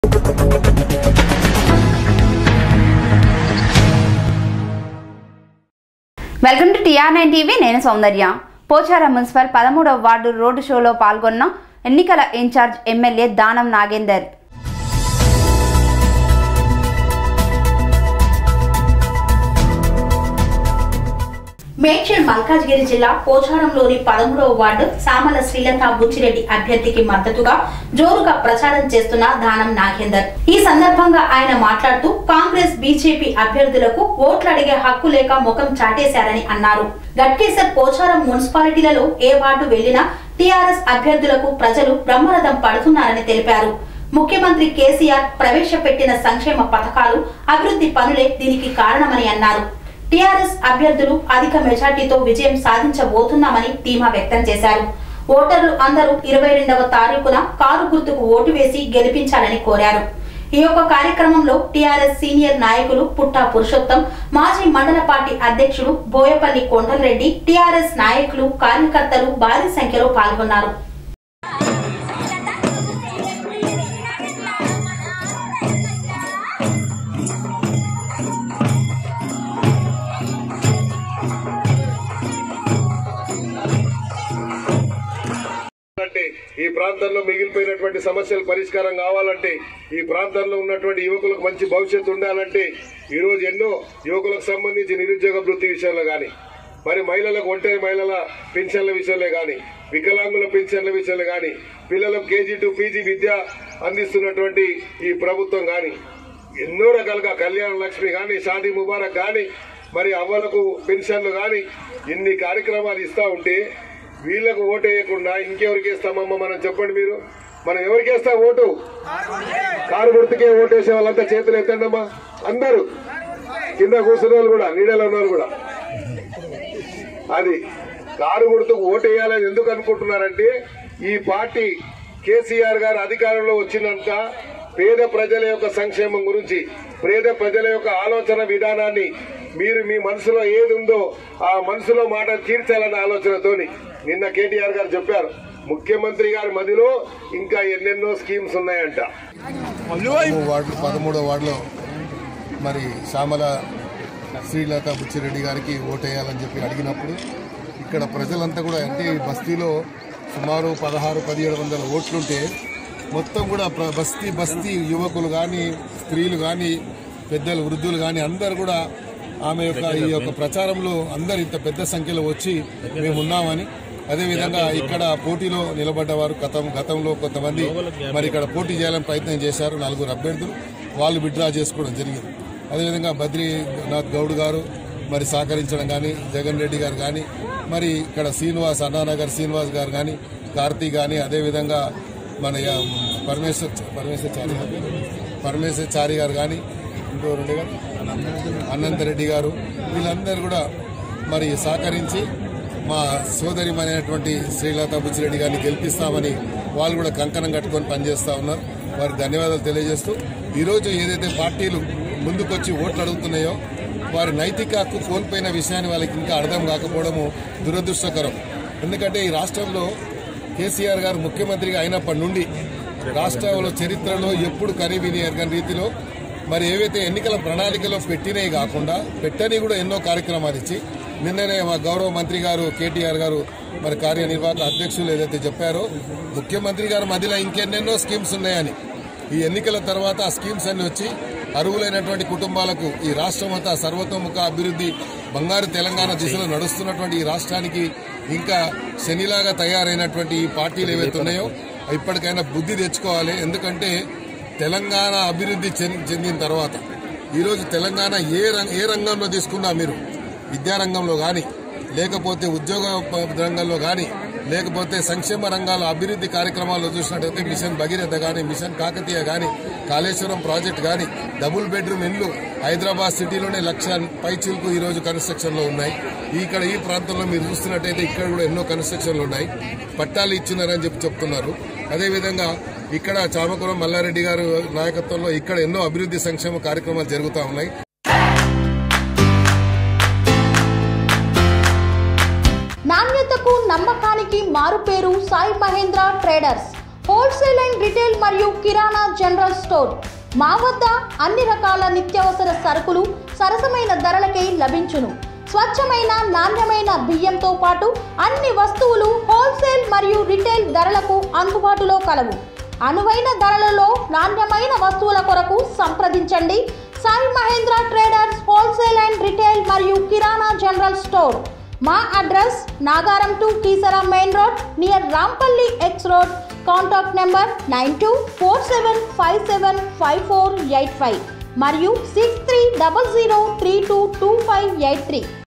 welcome to TR nine TV నేను Soundarya Pocharam municipal పదమూడవ ward road షోలో పాల్గొన్న ఎన్నికల ఇన్ఛార్జ్ ఎమ్మెల్యే దానం నాగేందర్ మేడ్చల్ మల్కాజ్గిరి జిల్లా పోచారంలోని పదమూడవ వార్డు సామల శ్రీలత బుచ్చిరెడ్డి అభ్యర్థికి మద్దతుగా జోరుగా ప్రచారం చేస్తున్న దానం నాగేందర్ ఈ సందర్భంగా ఆయన మాట్లాడుతూ కాంగ్రెస్ బీజేపీ అభ్యర్థులకు ఓట్లు అడిగే హక్కు లేక ముఖం చాటేశారని అన్నారు గట్కేసర్ పోచారం మున్సిపాలిటీలలో ఏ వార్డు వెళ్లినా టీఆర్ఎస్ అభ్యర్థులకు ప్రజలు బ్రహ్మరథం పడుతున్నారని తెలిపారు ముఖ్యమంత్రి కేసీఆర్ ప్రవేశపెట్టిన సంక్షేమ పథకాలు అభివృద్ధి పనులే దీనికి కారణమని అన్నారు టీఆర్ఎస్ అభ్యర్థులు అధిక మెజార్టీతో విజయం సాధించబోతున్నామని ధీమా వ్యక్తం చేశారు ఓటర్లు అందరూ ఇరవై రెండవ తారీఖున కారు గుర్తుకు ఓటు వేసి గెలిపించాలని కోరారు ఈ యొక్క కార్యక్రమంలో టీఆర్ఎస్ సీనియర్ నాయకులు పుట్టా పురుషోత్తం మాజీ మండల పార్టీ అధ్యక్షుడు బోయపల్లి కొండలరెడ్డి టీఆర్ఎస్ నాయకులు కార్యకర్తలు భారీ సంఖ్యలో పాల్గొన్నారు అంటే ఈ ప్రాంతంలో మిగిలిపోయినటువంటి సమస్యలు పరిష్కారం కావాలంటే ఈ ప్రాంతంలో ఉన్నటువంటి యువకులకు మంచి భవిష్యత్తు ఉండాలంటే ఈ రోజు ఎన్నో యువకులకు సంబంధించి నిరుద్యోగ వృత్తి విషయంలో గాని మరి మహిళలకు ఒంటరి మహిళల పెన్షన్ల విషయంలో గాని వికలాంగుల పెన్షన్ల విషయంలో గాని పిల్లలకు కేజీ టు పీజీ విద్య అందిస్తున్నటువంటి ఈ ప్రభుత్వం గాని ఎన్నో రకాలుగా కళ్యాణ లక్ష్మి గాని షాదీ ముబారక్ గాని మరి అవ్వలకు పెన్షన్లు గాని ఇన్ని కార్యక్రమాలు ఇస్తా ఉంటే వీళ్ళకు ఓటు వేయకుండా ఇంకెవరికి వేస్తామమ్మా మనం చెప్పండి మీరు మనం ఎవరికి వేస్తాం ఓటు కారు గుర్తుకే ఓటు వేసే వాళ్ళంతా చేతులు ఎత్తండమ్మా అందరూ కింద కూర్చున్న వాళ్ళు కూడా నీడలో ఉన్న వాళ్ళు కూడా అది కారు గుర్తుకు ఓటు వేయాలని ఎందుకు అనుకుంటున్నారంటే ఈ పార్టీ కేసీఆర్ గారు అధికారంలో వచ్చినాక పేద ప్రజల యొక్క సంక్షేమం గురించి పేద ప్రజల యొక్క ఆలోచన విధానాన్ని మీరు మీ మనసులో ఏది ఉందో ఆ మనసులో మాట తీర్చాలన్న ఆలోచనతోని నిన్న కేటీఆర్ గారు చెప్పారు ముఖ్యమంత్రి గారి మదిలో ఇంకా ఎన్నెన్నో స్కీమ్స్ ఉన్నాయంట వార్డు పదమూడో వార్డులో మరి శ్యామల శ్రీలత బుచ్చిరెడ్డి గారికి ఓటేయాలని చెప్పి అడిగినప్పుడు ఇక్కడ ప్రజలంతా కూడా అంటే ఈ బస్తీలో సుమారు పదహారు పదిహేడు వందల ఓట్లుంటే మొత్తం కూడా ప్ర- బస్తీ బస్తీ యువకులు కానీ స్త్రీలు కానీ పెద్దలు వృద్ధులు కానీ అందరు కూడా ఆమె యొక్క ఈ యొక్క ప్రచారంలో అందరు ఇంత పెద్ద సంఖ్యలో వచ్చి మేము ఉన్నామని అదేవిధంగా ఇక్కడ పోటీలో నిలబడ్డవారు గతం గతంలో కొంతమంది మరి ఇక్కడ పోటీ చేయాలని ప్రయత్నం చేశారు నలుగురు అభ్యర్థులు వాళ్ళు విత్డ్రా చేసుకోవడం జరిగింది అదేవిధంగా బద్రీనాథ్ గౌడ్ గారు మరి సహకరించడం కానీ జగన్ రెడ్డి గారు కానీ మరి ఇక్కడ శ్రీనివాస్ అన్నానగర్ శ్రీనివాస్ గారు కానీ కార్తీక్ కానీ అదేవిధంగా మన యా- పరమేశ్వర్ పరమేశ్వరచారి పరమేశ్వరచారి గారు కానీ ఇంకో రెండు గారు అనంతరెడ్డి గారు వీళ్ళందరూ కూడా మరి సహకరించి మా సోదరిమైనటువంటి శ్రీలత బుచ్చిరెడ్డి గారిని గెలిపిస్తామని వాళ్ళు కూడా కంకణం కట్టుకొని పనిచేస్తా ఉన్నారు వారికి ధన్యవాదాలు తెలియజేస్తూ ఈరోజు ఏదైతే పార్టీలు ముందుకొచ్చి ఓట్లు అడుగుతున్నాయో వారి నైతిక హక్కు కోల్పోయిన విషయాన్ని వాళ్ళకి ఇంకా అర్థం కాకపోవడము దురదృష్టకరం ఎందుకంటే ఈ రాష్ట్రంలో కేసీఆర్ గారు ముఖ్యమంత్రిగా అయినప్పటి నుండి రాష్ట్రంలో చరిత్రలో ఎప్పుడు కనివిని ఎరగని రీతిలో మరి ఏవైతే ఎన్నికల ప్రణాళికలో పెట్టినవి కాకుండా పెట్టని కూడా ఎన్నో కార్యక్రమాలు ఇచ్చి నిన్ననే మా గౌరవ మంత్రి గారు కేటీఆర్ గారు మరి కార్యనిర్వాహక అధ్యక్షులు ఏదైతే చెప్పారో ముఖ్యమంత్రి గారు మధ్యలో ఇంకెన్నెన్నో స్కీమ్స్ ఉన్నాయని ఈ ఎన్నికల తర్వాత ఆ స్కీమ్స్ అన్ని వచ్చి అర్హులైనటువంటి కుటుంబాలకు ఈ రాష్ట్రం అంతా సర్వతోముఖ అభివృద్ధి బంగారు తెలంగాణ దిశలో నడుస్తున్నటువంటి ఈ రాష్ట్రానికి ఇంకా శనిలాగా తయారైనటువంటి ఈ పార్టీలు ఏవైతే ఉన్నాయో ఇప్పటికైనా బుద్ధి తెచ్చుకోవాలి ఎందుకంటే తెలంగాణ అభివృద్ధి చెంది- చెందిన తర్వాత ఈరోజు తెలంగాణ ఏ రం- ఏ రంగంలో తీసుకున్నా మీరు విద్యారంగంలో కానీ లేకపోతే ఉద్యోగ ప- రంగంలో కానీ లేకపోతే సంక్షేమ రంగాల అభివృద్ధి కార్యక్రమాల్లో చూసినట్టయితే మిషన్ భగీరథ కానీ మిషన్ కాకతీయ కానీ కాళేశ్వరం ప్రాజెక్ట్ కానీ డబుల్ బెడ్రూమ్ ఇల్లు హైదరాబాద్ సిటీలోనే లక్ష పైచిలకు ఈ రోజు కన్స్ట్రక్షన్ లో ఉన్నాయి ఇక్కడ ఈ ప్రాంతంలో మీరు చూస్తున్నట్టయితే ఇక్కడ కూడా ఎన్నో కన్స్ట్రక్షన్లు ఉన్నాయి పట్టాలు ఇచ్చినారని చెప్పి చెప్తున్నారు అదేవిధంగా ఇక్కడ చామకురం మల్లారెడ్డి గారు నాయకత్వంలో ఇక్కడ ఎన్నో అభివృద్ధి సంక్షేమ కార్యక్రమాలు జరుగుతూ ఉన్నాయి నాణ్యతకు నమ్మకానికి మారుపేరు Sai Mahendra traders wholesale and retail మరియు కిరాణా జనరల్ స్టోర్ మా వద్ద అన్ని రకాల నిత్యావసర సరుకులు సరసమైన ధరలకే లభించును స్వచ్ఛమైన నాణ్యమైన బియ్యంతో పాటు అన్ని వస్తువులు హోల్సేల్ మరియు రిటైల్ ధరలకు అందుబాటులో కలవు అనువైన ధరలలో నాణ్యమైన వస్తువుల కొరకు సంప్రదించండి Sai Mahendra traders wholesale and retail మరియు కిరాణా జనరల్ స్టోర్ మా address Nagaram to Keesara main road near Rampally X road contact number nine two four seven five seven five four eight five మరియు six three double zero three two two five eight three